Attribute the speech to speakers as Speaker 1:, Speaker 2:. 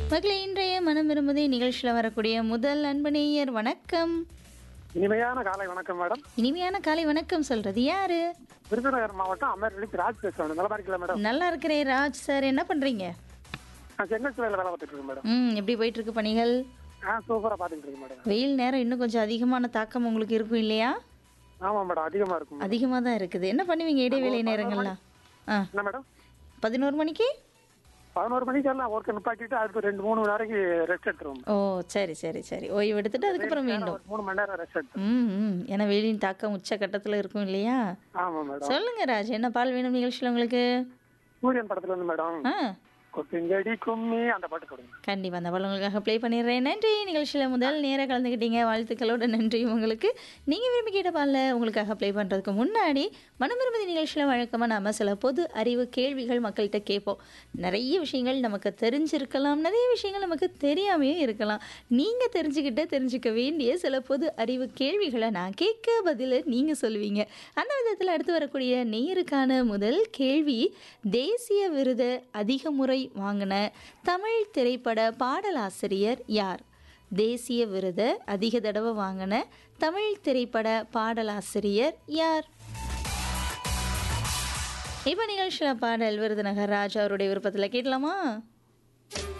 Speaker 1: மகளே இன்றைய மனம் விரும்புதே நிகழ்ச்சியில் வரக்கூடிய முதல் அன்பனேயர் வணக்கம்
Speaker 2: இனிமையான காலை வணக்கம் மேடம்
Speaker 1: இனிமையான காலை வணக்கம் சொல்றது யாரு
Speaker 2: விருதுநகர் மாவட்டம் அமர்வெளிக்கு ராஜ் பேசுறேன் நல்லா இருக்கல மேடம்
Speaker 1: நல்லா இருக்கிறேன் ராஜ் சார் என்ன பண்றீங்க
Speaker 2: நான் செங்கல் வேலை வேலை பார்த்துட்டு இருக்கேன் மேடம்
Speaker 1: ம் எப்படி போயிட்டு இருக்கு பணிகள்
Speaker 2: ஆ சூப்பரா பார்த்துட்டு இருக்கேன் மேடம்
Speaker 1: வெயில் நேரம் இன்னும் கொஞ்சம் அதிகமான தாக்கம் உங்களுக்கு இருக்கும் இல்லையா
Speaker 2: ஆமா மேடம் அதிகமா இருக்கும் மேடம்.
Speaker 1: அதிகமாக தான் இருக்குது என்ன பண்ணுவீங்க இடைவேளை நேரங்கள்லாம் ஆ
Speaker 2: என்ன மேடம்
Speaker 1: பதினோரு மணிக்கு
Speaker 2: பதினோரு மணிக்கு எல்லாம் ஒர்க்கை நிப்பாட்டிட்டு அடுத்து ரெண்டு மூணு மணி நேரம் ரெஸ்ட் எடுத்துருவோம்
Speaker 1: ஓ சரி சரி சரி ஓய்வு எடுத்துட்டு அதுக்கப்புறம் மீண்டும்
Speaker 2: ஒரு மூணு மணி நேரம் ரெஸ்ட் எடுத்துருவோம்
Speaker 1: ம் ம் ஏன்னா வெயிலின் தாக்கம் உச்சக்கட்டத்தில் இருக்கும் இல்லையா
Speaker 2: ஆமா மேடம்
Speaker 1: சொல்லுங்க ராஜ் என்ன பால் வேணும் நிகழ்ச்சியில் உங்களுக்கு
Speaker 2: சூரியன் படத்துல இருந்து மேடம்
Speaker 1: ஆ
Speaker 2: கொத்துங்கடி கும்மி அந்த பாட்டு கொடுங்க
Speaker 1: கண்டிப்பாக அந்த பால் உங்களுக்காக ப்ளே பண்ணிடுறேன் நன்றி நிகழ்ச்சியில் முதல் நேராக கலந்துக்கிட்டீங்க வாழ்த்துக்களோட நன்றி உங்களுக்கு நீங்கள் விரும்பி கேட்ட பாலில் உங்களுக்காக ப்ளே பண்ணுறதுக்கு முன்னாடி மனமிருமதி நிகழ்ச்சியில் வழக்கமாக நாம சில பொது அறிவு கேள்விகள் மக்கள்கிட்ட கேட்போம் நிறைய விஷயங்கள் நமக்கு தெரிஞ்சிருக்கலாம் நிறைய விஷயங்கள் நமக்கு தெரியாமையே இருக்கலாம் நீங்கள் தெரிஞ்சுக்கிட்ட தெரிஞ்சுக்க வேண்டிய சில பொது அறிவு கேள்விகளை நான் கேட்க பதில் நீங்கள் சொல்லுவீங்க அந்த விதத்தில் அடுத்து வரக்கூடிய நேருக்கான முதல் கேள்வி தேசிய விருது அதிக முறை வாங்கின தமிழ் திரைப்பட பாடலாசிரியர் யார் தேசிய விருதை அதிக தடவை வாங்கின தமிழ் திரைப்பட பாடலாசிரியர் யார் இப்போ நிகழ்ச்சியில் பாடல் விருதுநகர் ராஜா அவருடைய விருப்பத்தில் கேட்கலாமா